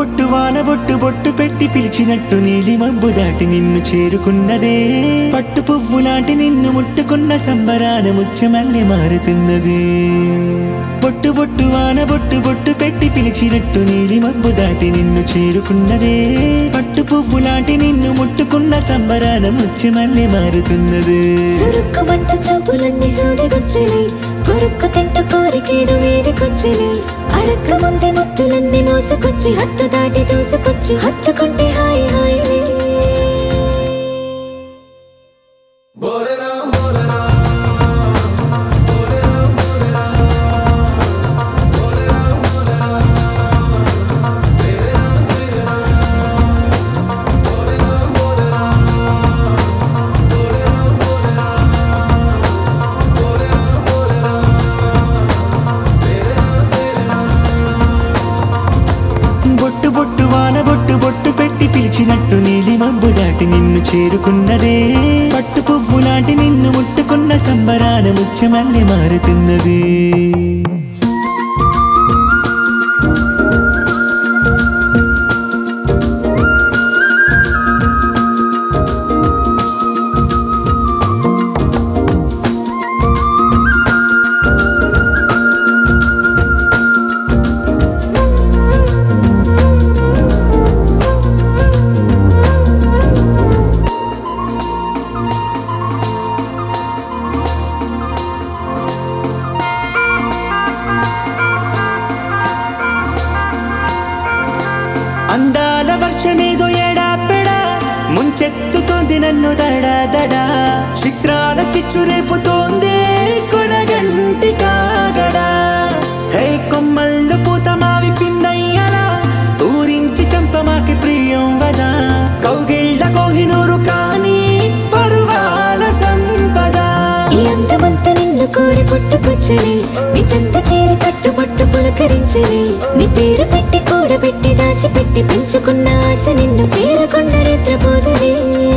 బొట్టు వాన బొట్టు బొట్టు పెట్టి పిలిచినట్టు నీలి మబ్బు దాటి నిన్ను చేరుకున్నదే పట్టు పువ్వు లాంటి నిన్ను ముట్టుకున్న సంబరాన ముత్యమల్లి మారుతున్నది బొట్టు బొట్టు వాన బొట్టు బొట్టు పెట్టి పిలిచినట్టు నీలి మబ్బు దాటి నిన్ను చేరుకున్నదే పట్టు పువ్వు లాంటి నిన్ను ముట్టుకున్న సంబరాన ముత్యమల్లి మారుతున్నది చురుక్కుమంట చూపులన్నీ సూదిగొచ్చిని కొరుక్కు తింట కోరికేదో మీదకొచ్చిని అడక్క ముందే ముత్తులన్నీ మోసుకొచ్చి హత్తు దాటి దూసుకొచ్చి హత్తుకుంటే హాయి హాయిలే బొట్టు బొట్టు వాన బొట్టు బొట్టు పెట్టి పిలిచినట్టు నీలి మబ్బు దాటి నిన్ను చేరుకున్నదే పట్టు పువ్వు లాంటి నిన్ను ముట్టుకున్న సంబరాన ముత్యమల్లి మారుతున్నది అందాల వర్షమేదో ఏడాపెడా ముంచెత్తుతోంది నన్ను దడా దడా చిత్రాల చిచ్చు రేపుతోంది కొనగంటి కాగడా హే కొమ్మల్లో పూత మావి పిందయ్యలా ఊరించి చంపమాకి ప్రియం వదా కౌగిళ్ళ కోహినూరు కానీ పరువాల సంపద ఈ అందమంతా నిన్ను కోరి పుట్టుకొచ్చని నీ చెంత చేరి కట్టుబట్టు పులకరించని నీ పేరు పెట్టి కూడబెట్టి దాచిపెట్టి పెంచుకున్న ఆశ నిన్ను చేరకుండా నిద్రపోదని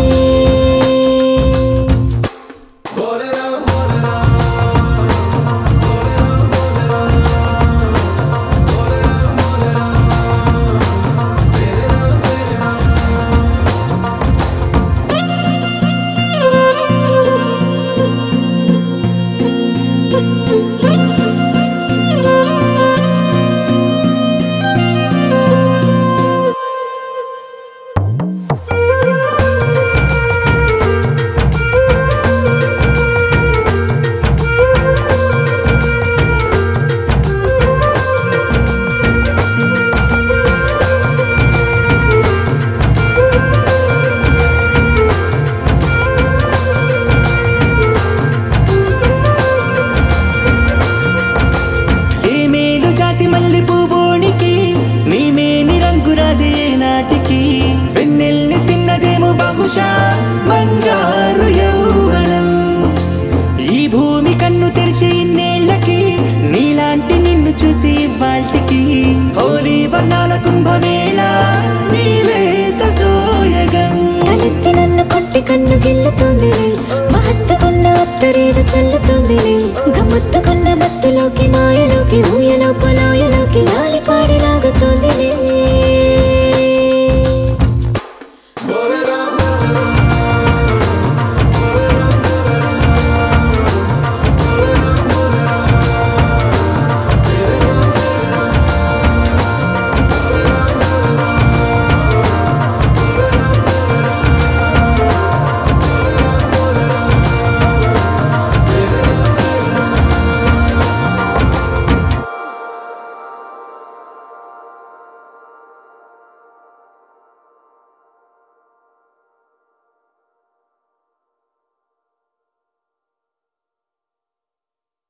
ఏ మేలు జాతి మల్లి పూబోనికి నీ మేని రంగురాది ఏ నాటికి వెన్నెల్ని తిన్నదేమో బహుశా బంగారు యౌవనం ఈ భూమి కన్ను తెరిచి ఇన్నేళ్లకి నీలాంటి నిన్ను చూసి వాల్టికి హోలీ వర్ణాల కుంభమేళ నీలేత సోయగం తలెత్తి నన్ను కొట్టి కన్ను గిల్లుతోంది మహత్తుకున్న అత్తరేదు చల్లుతోంది